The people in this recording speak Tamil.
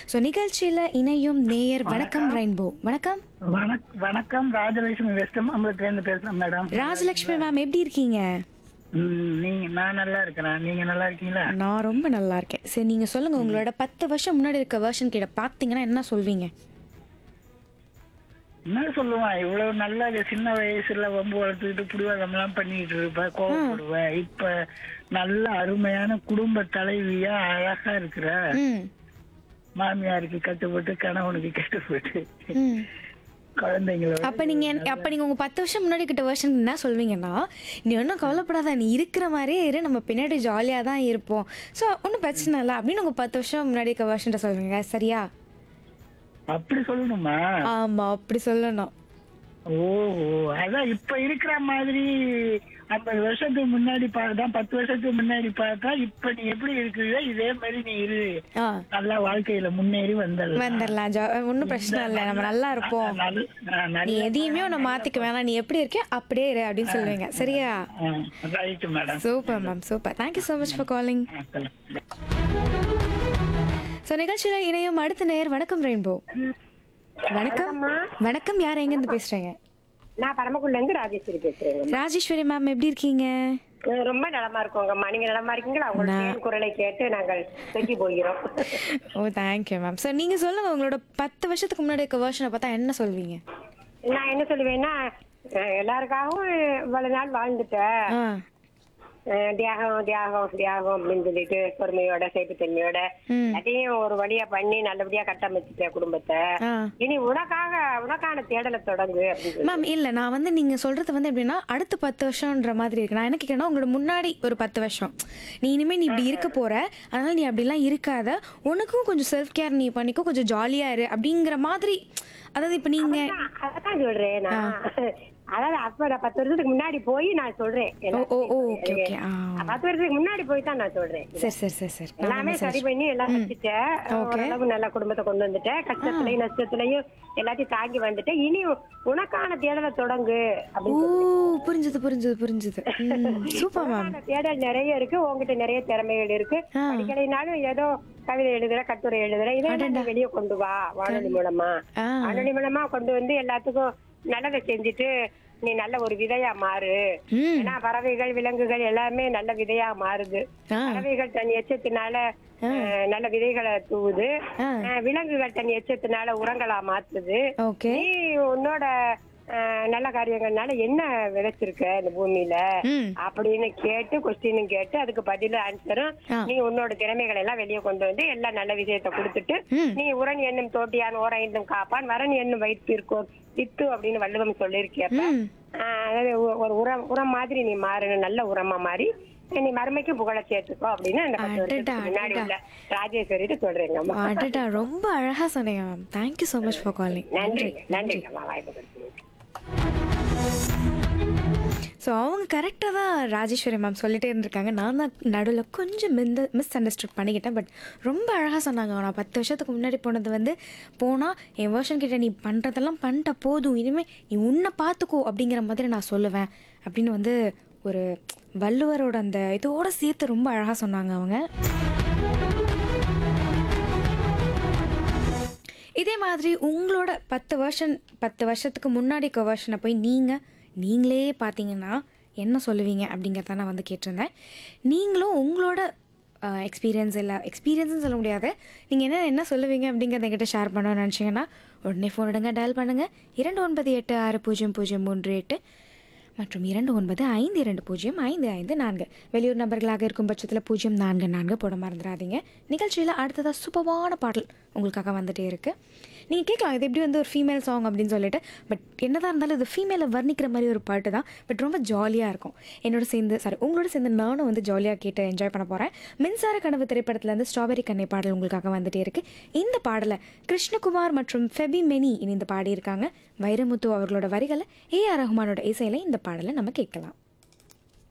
ஸோ நிகழ்ச்சியில் இணையும் நேயர் வணக்கம் ரெயின்போ வணக்கம் வணக் வணக்கம் ராஜலட்சுமி வெஸ்ட் மாம்பலத்துல பேசுறேன் மேடம் ராஜலக்ஷ்மி மேம் எப்படி இருக்கீங்க ம், நீங்க நான் நல்லா இருக்கிறேன் நீங்க நல்லா இருக்கீங்களா நான் ரொம்ப நல்லா இருக்கேன் சரி நீங்கள் சொல்லுங்கள் உங்களோட பத்து வருஷம் முன்னாடி இருக்க வேர்ஷன் கிட்ட பார்த்தீங்கன்னா என்ன சொல்வீங்க என்ன சொல்லுவான் இவ்வளவு நல்லா சின்ன வயசுல வம்பு வளர்த்துக்கிட்டு புடிவாதம் எல்லாம் பண்ணிட்டு இருப்பேன் கோவப்படுவேன் இப்ப நல்ல அருமையான குடும்ப தலைவியா அழகா இருக்கிற ம் மாமியாருக்கு கட்டுப்பட்டு கணவனுக்கு கட்டுப்பட்டு ம் குழந்தைங்களோட அப்போ நீங்கள் அப்போ நீங்கள் உங்கள் பத்து வருஷம் முன்னாடி கிட்ட வேர்ஷன் என்ன சொல்வீங்கன்னா நீ ஒன்றும் கவலைப்படாத நீ இருக்கிற மாதிரியே இரு நம்ம பின்னாடி ஜாலியாக தான் இருப்போம் ஸோ ஒன்றும் பிரச்சனை இல்லை அப்படின்னு உங்கள் பத்து வருஷம் முன்னாடி இருக்க வேர்ஷன்ட்ட சொல்வீங்க சரியா அப்படி சொல்லணுமா ஆமாம் அப்படி சொல்லணும் ஓஹோ அதான் இப்ப இருக்கிற மாதிரி ஐம்பது வருஷத்துக்கு முன்னாடி பார்த்தா பத்து வருஷத்துக்கு முன்னாடி பார்த்தா இப்ப நீ எப்படி இருக்கிறியோ இதே மாதிரி நீ இரு ஆ நல்லா வாழ்க்கையில முன்னேறி வந்தல வந்துடலாம் ஜா ஒன்றும் பிரச்சனை இல்லை நம்ம நல்லா இருப்போம் நீ எதையுமே ஒன்று மாற்றிக்க வேணாம் நீ எப்படி இருக்கியோ அப்படியே இரு அப்படின்னு சொல்லுவீங்க சரியா right madam super ma'am super thank you so much for calling so நிகழ்ச்சியில் இணையும் அடுத்த நேயர் வணக்கம் ரெயின்போ வணக்கம் வணக்கம் யார் எங்கேருந்து பேசுகிறீங்க நான் பரமக்குள்ள இருந்து ராஜேஸ்வரி பேசுறேங்க ராஜேஸ்வரி மேம் எப்படி இருக்கீங்க அஹ் ரொம்ப நலமா இருக்கோங்கம்மா நீங்க நலமா இருக்கீங்களா உங்களோட தேன் குரலை கேட்டு நாங்கள் செஞ்சு போகிறோம் ஓ தேங்க்யூ மேம் ஸோ நீங்கள் சொல்லுங்கள் உங்களோட பத்து வருஷத்துக்கு முன்னாடி இருக்க வேர்ஷனை பார்த்தா என்ன சொல்வீங்க நான் என்ன சொல்லுவேன்னா அஹ் எல்லாருக்காகவும் இவ்வளவு நாள் வாழ்ந்துட்டேன் ஆ அஹ் தியாகம் தியாகம் தியாகம் அப்படின்னு சொல்லிட்டு பொறுமையோட சேப்புத்தன்மையோட ம் அதையும் ஒரு வழியா பண்ணி நல்லபடியா கட்டமைச்சிட்டேன் குடும்பத்தை ஆ இனி உனக்காக உனக்கான தேடலை தொடங்கு அப்படின்னு சொல்லி மேம் இல்லை நான் வந்து நீங்கள் சொல்கிறது வந்து எப்படின்னா அடுத்த பத்து வருஷம்ன்ற மாதிரி இருக்கு நான் என்ன கேட்குறேன்னா உங்களோட முன்னாடி ஒரு பத்து வருஷம் நீ இனிமேல் நீ இப்படி இருக்க போற அதனால நீ அப்படிலாம் இருக்காத உனக்கும் கொஞ்சம் செல்ஃப் கேர் நீ பண்ணிக்கோ கொஞ்சம் ஜாலியாக இரு அப்படிங்கிற மாதிரி அதாவது இப்போ நீங்கள் அதான் சொல்றேன் நான் அதாவது அப்ப நான் பத்து வருஷத்துக்கு முன்னாடி போய் நான் சொல்றேன் ஓ ஓ ஓ ஓகே ஓகே ஆ பத்து வருஷத்துக்கு முன்னாடி போய் தான் நான் சொல்றேன் சரி சரி சரி சரி நான் எல்லாமே சரி பண்ணி எல்லாம் வச்சுட்டேன் ஓரளவு நல்ல குடும்பத்தை கொண்டு வந்துட்டேன் கஷ்டத்துலயும் நஷ்டத்துலயும் எல்லாத்தையும் தாங்கி வந்துட்டேன் இனி உனக்கான தேடலை தொடங்கு ஓ அப்படின்னு புரிஞ்சுது புரிஞ்சுது புரிஞ்சுது சூப்பர் மேம் உனக்கான தேடல் நிறைய இருக்கு உங்ககிட்ட நிறைய திறமைகள் இருக்கு ஆ. படிக்கலைனாலும் ஏதோ கவிதை எழுதுற கட்டுரை எழுதுற இதெல்லாம் நீ வெளியே கொண்டு வா வானொலி மூலமா ஆ வானொலி மூலமா கொண்டு வந்து எல்லாத்துக்கும் நல்லதை செஞ்சுட்டு நீ நல்ல ஒரு விதையா மாறு ம் ஏன்னா பறவைகள் விலங்குகள் எல்லாமே நல்ல விதையா மாறுது ஆ பறவைகள் தன் எச்சத்தினால அஹ், நல்ல விதைகளை தூவுது ஆ அஹ், விலங்குகள் தன் எச்சத்தினால உரங்களா மாத்துது ஓகே நீ உன்னோட அஹ், நல்ல காரியங்கள்னால என்ன விதைச்சிருக்க இந்த பூமியில ம் அப்படின்னு கேட்டு கொஸ்டினும் கேட்டு அதுக்கு பதில் ஆன்சரும் ஆ. நீ உன்னோட திறமைகளை எல்லாம் வெளியே கொண்டு வந்து எல்லா நல்ல விஷயத்தை கொடுத்துட்டு ம் நீ உரன் என்னும் தோட்டியான் ஓர என்னும் காப்பான் வரன் என்னும் வயிற்றிற்கோர் வித்து அப்படின்னு வள்ளுவம் சொல்லியிருக்கியப்ப ம் ஆஹ் அதாவது ஒ- ஒரு உரம் உரம் மாதிரி நீ மாறணும் நல்ல உரமா மாறி நீ மறுமைக்கு புகழ சேர்த்துக்கோ அப்படின்னு அந்த பத்து அடடா, வருஷத்துக்கு முன்னாடி அடடா. உள்ள ராஜேஸ்வரிட்டு சொல்றேங்க அம்மா அடடா ரொம்ப அழகா சொன்னீங்க ma'am thank you so much for calling நன்றி நன்றி நன்றி அம்மா வாய்ப்பு கொடுத்தீங்க ஸோ அவங்க கரெக்டாக தான் ராஜேஸ்வரி மேம் சொல்லிட்டே இருந்திருக்காங்க நான் தான் நடுவில் கொஞ்சம் மிந்த மிஸ் அண்டர்ஸ்டுட் பண்ணிக்கிட்டேன் பட் ரொம்ப அழகாக சொன்னாங்க நான் பத்து வருஷத்துக்கு முன்னாடி போனது வந்து போனால் என் வேர்ஷன் கிட்ட நீ பண்ணுறதெல்லாம் பண்ணிட்ட போதும் இனிமேல் நீ உன்னை பார்த்துக்கோ அப்படிங்கிற மாதிரி நான் சொல்லுவேன் அப்படின்னு வந்து ஒரு வள்ளுவரோட அந்த இதோட சேர்த்து ரொம்ப அழகாக சொன்னாங்க அவங்க இதே மாதிரி உங்களோட பத்து வருஷன் பத்து வருஷத்துக்கு முன்னாடி இருக்க வருஷனை போய் நீங்கள் நீங்களே பார்த்தீங்கன்னா என்ன சொல்லுவீங்க அப்படிங்கிறத நான் வந்து கேட்டிருந்தேன் நீங்களும் உங்களோட எக்ஸ்பீரியன்ஸ் இல்லை எக்ஸ்பீரியன்ஸ்னு சொல்ல முடியாது நீங்கள் என்ன என்ன சொல்லுவீங்க அப்படிங்கிறத என்கிட்ட ஷேர் பண்ணணும்னு நினச்சிங்கன்னா உடனே ஃபோன் எடுங்க டயல் பண்ணுங்கள் இரண்டு ஒன்பது எட்டு ஆறு பூஜ்ஜியம் பூஜ்ஜியம் மூன்று எட்டு மற்றும் இரண்டு ஒன்பது ஐந்து இரண்டு பூஜ்ஜியம் ஐந்து ஐந்து நான்கு வெளியூர் நபர்களாக இருக்கும் பட்சத்தில் பூஜ்ஜியம் நான்கு நான்கு போட மறந்துடாதீங்க நிகழ்ச்சியில் அடுத்ததாக சூப்பரான பாடல் உங்களுக்காக வந்துட்டே இருக்கு நீங்கள் கேட்கலாம் இது எப்படி வந்து ஒரு ஃபீமேல் சாங் அப்படின்னு சொல்லிட்டு பட் என்னதான் இருந்தாலும் இது ஃபீமேலை வர்ணிக்கிற மாதிரி ஒரு பாட்டு தான் பட் ரொம்ப ஜாலியாக இருக்கும் என்னோட சேர்ந்து சாரி உங்களோட சேர்ந்து நானும் வந்து ஜாலியாக கேட்டு என்ஜாய் பண்ண போகிறேன் மின்சார கனவு திரைப்படத்துலேருந்து ஸ்ட்ராபெரி கண்ணை பாடல் உங்களுக்காக வந்துட்டே இருக்கு இந்த பாடலை கிருஷ்ணகுமார் மற்றும் ஃபெபி மெனி இணைந்து பாடியிருக்காங்க வைரமுத்து அவர்களோட வரிகளை ஏ ஆர் ரஹ்மானோட இசையில் இந்த பாடலை நம்ம கேட்கலாம்